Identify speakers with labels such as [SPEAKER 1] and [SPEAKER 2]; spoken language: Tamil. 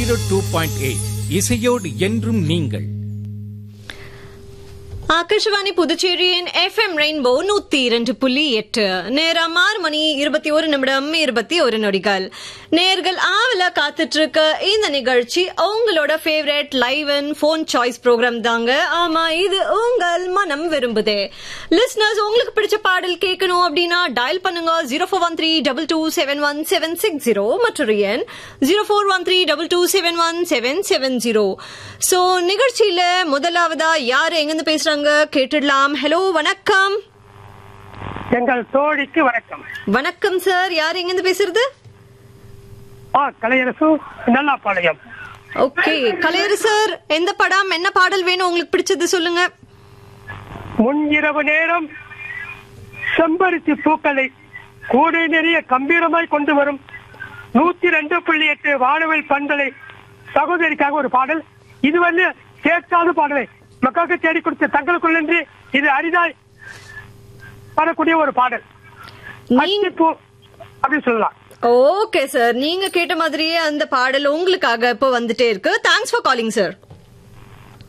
[SPEAKER 1] ஜீரோ டூ பாயிண்ட் எயிட் இசையோடு என்றும் நீங்கள்
[SPEAKER 2] ஆகாஷவாணி புதுச்சேரியின் எஃப்எம் ரெயின்போ நூத்தி இரண்டு புள்ளி எட்டு நேரம் ஆறு மணி இருபத்தி ஒரு நிமிடம் இருபத்தி ஒரு நொடிகள் நேர்கள் ஆவல காத்துட்டு இருக்க இந்த நிகழ்ச்சி உங்களோட favourite live and phone choice programme தாங்க ஆமா இது உங்கள் மனம் விரும்புதே லிஸ்னர்ஸ் உங்களுக்கு பிடிச்ச பாடல் கேட்கணும் அப்படின்னா டயல் பண்ணுங்க zero four one three double two seven one seven six zero மற்றொரு எண் zero four one three double two seven one seven seven zero so நிகழ்ச்சியில முதலாவதா யாரு எங்கிருந்து பேசுறாங்க கேட்டுடலாம் ஹலோ வணக்கம்
[SPEAKER 3] எங்கள் தோழிக்கு வணக்கம்
[SPEAKER 2] வணக்கம் சார் யார் எங்கிருந்து பேசுறது
[SPEAKER 3] ஆ கலையரசு நல்லாப்பாளையம்
[SPEAKER 2] ஓகே கலையர் சார் எந்த படம் என்ன பாடல் வேணும் உங்களுக்கு பிடிச்சது சொல்லுங்க
[SPEAKER 3] முன் இரவு நேரம் செம்பருத்தி பூக்களை கூடை நிறைய கம்பீரமாய் கொண்டு வரும் நூத்தி ரெண்டு புள்ளி எட்டு வானவில் பண்பலை சகோதரிக்காக ஒரு பாடல் இது வந்து கேட்காத பாடலை மக்களுக்கு தேடி கொடுத்த தங்களுக்குள்ளன்றி இது அரிதாய் வரக்கூடிய ஒரு பாடல்
[SPEAKER 2] நீங்க
[SPEAKER 3] அத்திப்பூ அப்படின்னு சொல்லலாம்
[SPEAKER 2] ஓகே சார் நீங்க கேட்ட மாதிரியே அந்த பாடல் உங்களுக்காக இப்போ வந்துட்டே இருக்கு தேங்க்ஸ் ஃபார் காலிங் சார்